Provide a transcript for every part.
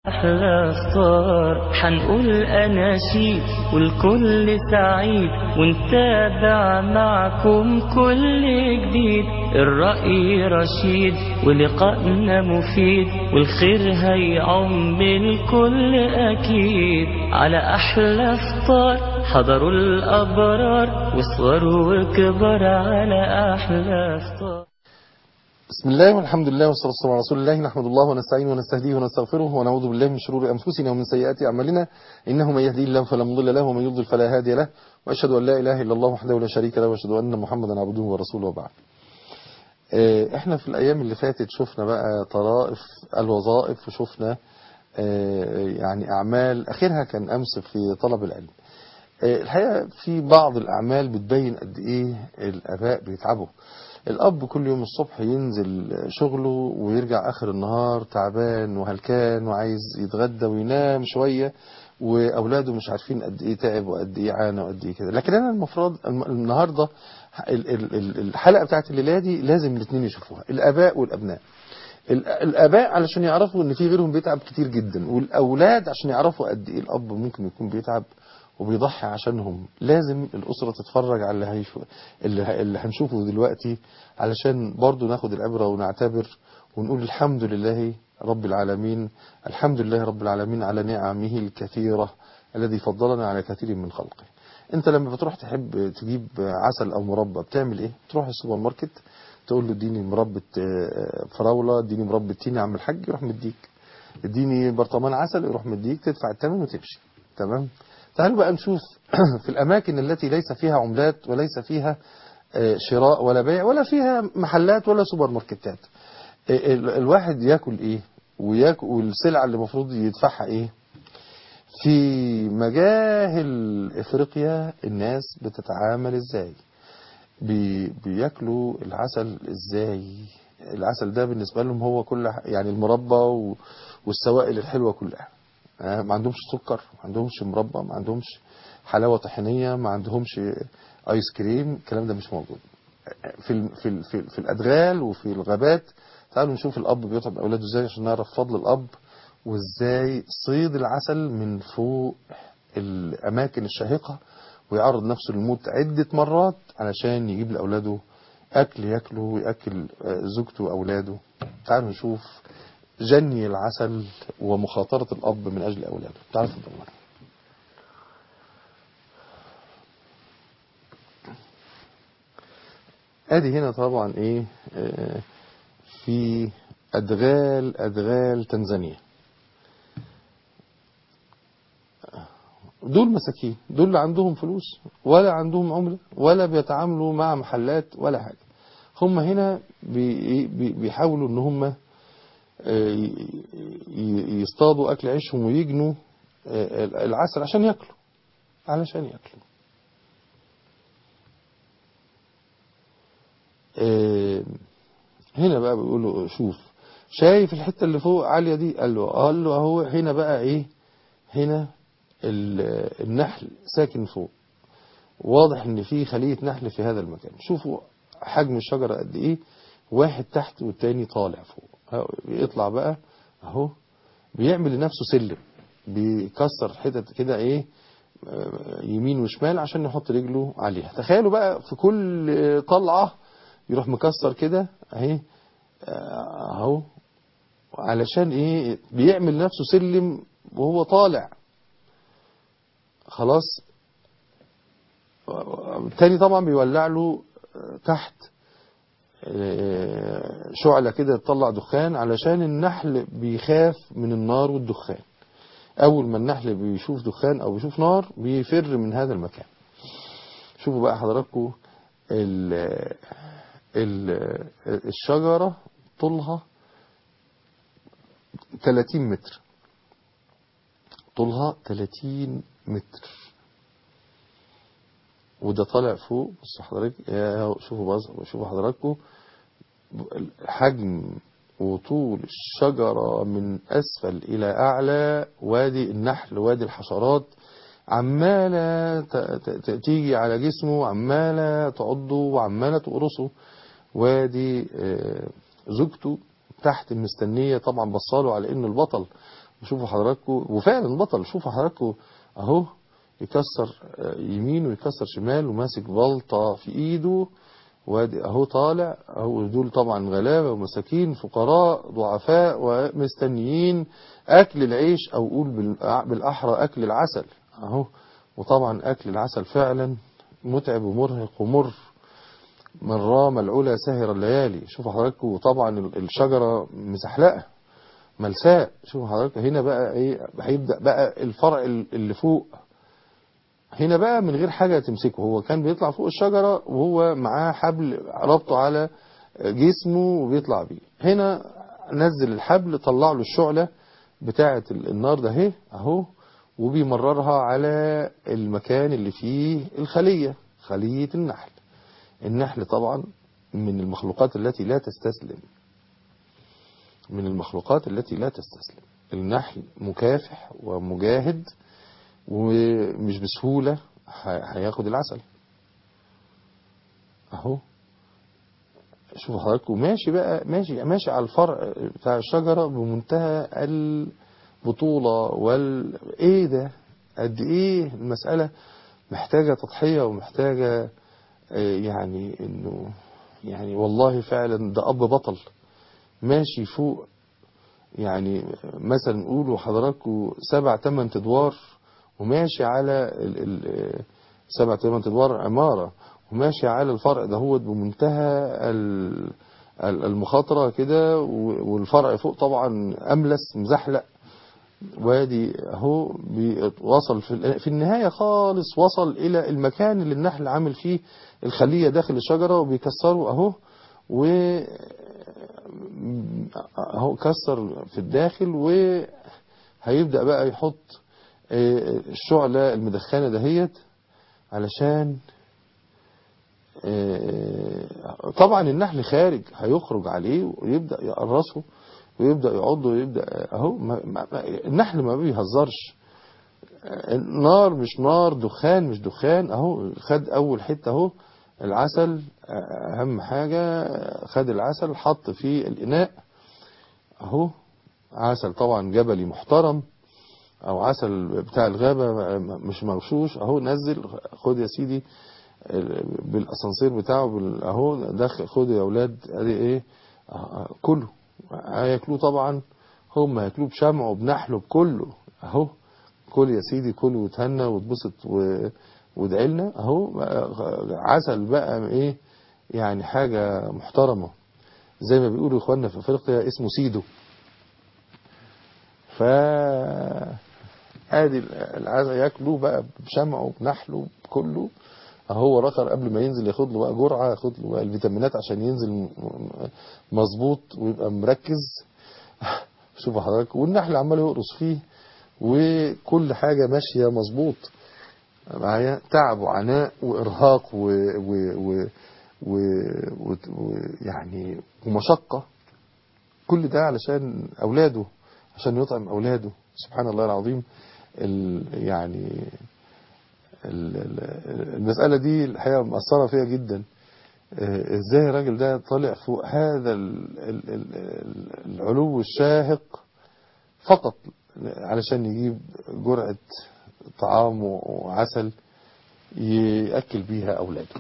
أحلى فطار حنقول أناشيد والكل سعيد ونتابع معكم كل جديد الرأي رشيد ولقائنا مفيد والخير هيعم الكل أكيد على أحلى فطار حضروا الأبرار وصغروا وكبار على أحلى فطار بسم الله والحمد لله والصلاة والسلام على رسول الله نحمد الله ونستعينه ونستهديه ونستغفره ونعوذ بالله من شرور أنفسنا ومن سيئات أعمالنا إنه من يهدي الله فلا مضل له ومن يضلل فلا هادي له وأشهد أن لا إله إلا الله وحده لا شريك له وأشهد أن محمدا عبده ورسوله وبعد احنا في الأيام اللي فاتت شفنا بقى طرائف الوظائف وشفنا يعني أعمال أخرها كان أمس في طلب العلم الحقيقة في بعض الأعمال بتبين قد إيه الآباء بيتعبوا الأب كل يوم الصبح ينزل شغله ويرجع آخر النهار تعبان وهلكان وعايز يتغدى وينام شوية وأولاده مش عارفين قد إيه تعب وقد إيه عانى وقد إيه كده لكن أنا المفروض النهاردة الحلقة بتاعت الليلة دي لازم الاثنين يشوفوها الآباء والأبناء الآباء علشان يعرفوا إن في غيرهم بيتعب كتير جدا والأولاد عشان يعرفوا قد إيه الأب ممكن يكون بيتعب وبيضحي عشانهم لازم الأسرة تتفرج على اللي, هيشو... اللي, اللي هنشوفه دلوقتي علشان برضو ناخد العبرة ونعتبر ونقول الحمد لله رب العالمين الحمد لله رب العالمين على نعمه الكثيرة الذي فضلنا على كثير من خلقه انت لما بتروح تحب تجيب عسل او مربى بتعمل ايه تروح السوبر ماركت تقول له اديني مربى فراولة اديني مربى تين يا عم الحاج يروح مديك اديني برطمان عسل يروح مديك تدفع الثمن وتمشي تمام تعالوا بقى نشوف في الأماكن التي ليس فيها عملات وليس فيها شراء ولا بيع ولا فيها محلات ولا سوبر ماركتات الواحد ياكل ايه وياكل والسلعة اللي المفروض يدفعها ايه في مجاهل افريقيا الناس بتتعامل ازاي بي بياكلوا العسل ازاي العسل ده بالنسبة لهم هو كل يعني المربى والسوائل الحلوة كلها ما عندهمش سكر ما عندهمش مربى ما عندهمش حلاوة طحينية ما عندهمش ايس كريم الكلام ده مش موجود في ال في ال في, ال في الادغال وفي الغابات تعالوا نشوف الاب بيطعم اولاده ازاي عشان نعرف فضل الاب وازاي صيد العسل من فوق الاماكن الشاهقة ويعرض نفسه للموت عدة مرات علشان يجيب لاولاده اكل ياكله وياكل زوجته واولاده تعالوا نشوف جني العسل ومخاطرة الأب من أجل أولاده تعالوا تفضلوا ادي هنا طبعا ايه آه في ادغال ادغال تنزانيا دول مساكين دول اللي عندهم فلوس ولا عندهم عملة ولا بيتعاملوا مع محلات ولا حاجة هم هنا بي بيحاولوا ان هم يصطادوا أكل عيشهم ويجنوا العسل عشان يأكلوا علشان يأكلوا هنا بقى بيقولوا شوف شايف الحتة اللي فوق عالية دي قال له قال له اهو هنا بقى ايه هنا النحل ساكن فوق واضح ان في خلية نحل في هذا المكان شوفوا حجم الشجرة قد ايه واحد تحت والتاني طالع فوق يطلع بقى اهو بيعمل لنفسه سلم بيكسر حتت كده ايه يمين وشمال عشان يحط رجله عليها تخيلوا بقى في كل طلعة يروح مكسر كده اهي اهو علشان ايه بيعمل نفسه سلم وهو طالع خلاص التاني طبعا بيولع له تحت شعلة كده تطلع دخان علشان النحل بيخاف من النار والدخان أول ما النحل بيشوف دخان أو بيشوف نار بيفر من هذا المكان شوفوا بقى حضراتكم ال ال الشجرة طولها 30 متر طولها 30 متر وده طالع فوق بص حضرتك شوفوا بص شوفوا حضراتكم حجم وطول الشجرة من أسفل إلى أعلى وادي النحل وادي الحشرات عمالة تيجي على جسمه عمالة تعضه وعمالة تقرصه وادي زوجته تحت مستنية طبعا بصاله على ان البطل شوفوا حضراتكم وفعلا بطل شوفوا حضراتكم اهو يكسر آه، يمين ويكسر شمال وماسك بلطة في ايده وادي اهو طالع اهو دول طبعا غلابة ومساكين فقراء ضعفاء ومستنيين اكل العيش او قول بالأ- بالاحرى اكل العسل اهو وطبعا اكل العسل فعلا متعب ومرهق ومر من رام العلا سهر الليالي شوفوا حضراتكم وطبعا ال- الشجرة مزحلقة ملساء شوفوا حضراتكم هنا بقى ايه هيبدأ بقى الفرع ال- اللي فوق هنا بقى من غير حاجة تمسكه هو كان بيطلع فوق الشجرة وهو معاه حبل ربطه على جسمه وبيطلع بيه هنا نزل الحبل طلع له الشعلة بتاعة ال- النار ده اهي اهو وبيمررها على المكان اللي فيه الخلية خلية النحل النحل طبعا من المخلوقات التي لا تستسلم من المخلوقات التي لا تستسلم النحل مكافح ومجاهد ومش بسهولة ه- هياخد العسل اهو شوفوا حضراتكم ماشي بقى ماشي ماشي على الفرع بتاع الشجرة بمنتهى البطولة وال ايه ده قد ايه المسألة محتاجة تضحية ومحتاجة آه، يعني انه يعني والله فعلا ده اب بطل ماشي فوق يعني مثلا نقولوا حضراتكم سبع تمن ادوار وماشي على ال ال سبع تمن ادوار عمارة وماشي على الفرع دهوت بمنتهى ال- ال- المخاطرة كده و- والفرع فوق طبعا أملس مزحلق وادي اهو بي- وصل في ال- في النهاية خالص وصل إلى المكان اللي النحل عامل فيه الخلية داخل الشجرة وبيكسره اهو و اهو كسر في الداخل وهيبدأ بقى يحط آه، الشعلة المدخنة دهيت علشان آه، طبعا النحل خارج هيخرج عليه ويبدأ يقرصه ويبدأ يعضه ويبدأ اهو ما ما ما- النحل ما بيهزرش النار مش نار دخان مش دخان اهو خد اول حتة اهو العسل اهم حاجة خد العسل حط في الاناء اهو عسل طبعا جبلي محترم او عسل بتاع الغابة مش مغشوش اهو نزل خد يا سيدي بالاسانسير بتاعه بال- اهو دخل خد يا اولاد ادي ايه آه، كله هياكلوه طبعا هم هياكلوه بشمعه وبنحله بكله اهو كل يا سيدي كل وتهنى وتبسط و- وادعي لنا اهو عسل بقى ايه يعني حاجة محترمة زي ما بيقولوا اخواننا في افريقيا اسمه سيدو ف ادي العزا ياكلوه بقى بشمعه بنحله بكله هو رخر قبل ما ينزل ياخد له بقى جرعه ياخد له بقى الفيتامينات عشان ينزل م- م- مظبوط ويبقى مركز شوفوا حضرتك والنحل عمال يقرص فيه وكل حاجه ماشيه مظبوط معايا تعب وعناء وارهاق و, و, و و... و... و... يعني ومشقة كل ده علشان أولاده عشان يطعم أولاده سبحان الله العظيم ال... يعني ال... ال- المسألة دي الحقيقة مأثرة فيها جدا آه، ازاي الراجل ده طالع فوق هذا ال... ال... ال... العلو الشاهق فقط علشان يجيب جرعة طعام وعسل يأكل بيها أولاده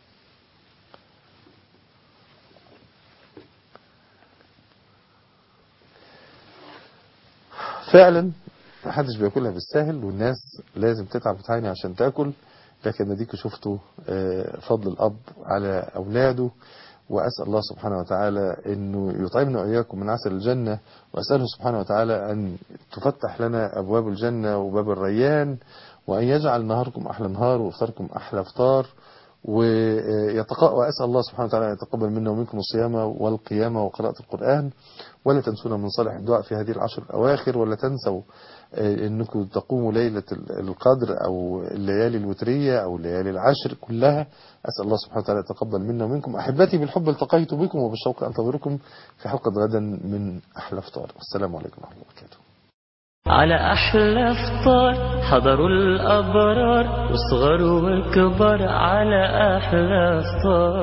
فعلا محدش بياكلها بالساهل والناس لازم تتعب وتعاني عشان تاكل لكن اديكوا شفتوا آه، فضل الاب على اولاده واسال الله سبحانه وتعالى انه يطعمنا واياكم من عسل الجنه واساله سبحانه وتعالى ان تفتح لنا ابواب الجنه وباب الريان وان يجعل نهاركم احلى نهار وافطاركم احلى افطار ويتق... وأسأل الله سبحانه وتعالى أن يتقبل منا ومنكم الصيام والقيام وقراءة القرآن ولا تنسونا من صالح الدعاء في هذه العشر الأواخر ولا تنسوا آه، أنكم تقوموا ليلة القدر أو الليالي الوترية أو الليالي العشر كلها أسأل الله سبحانه وتعالى يتقبل منا ومنكم أحبتي بالحب التقيت بكم وبالشوق أنتظركم في حلقة غدا من أحلى فطار والسلام عليكم ورحمة الله وبركاته على أحلى فطار حضروا الأبرار وصغروا وكبار على أحلى فطار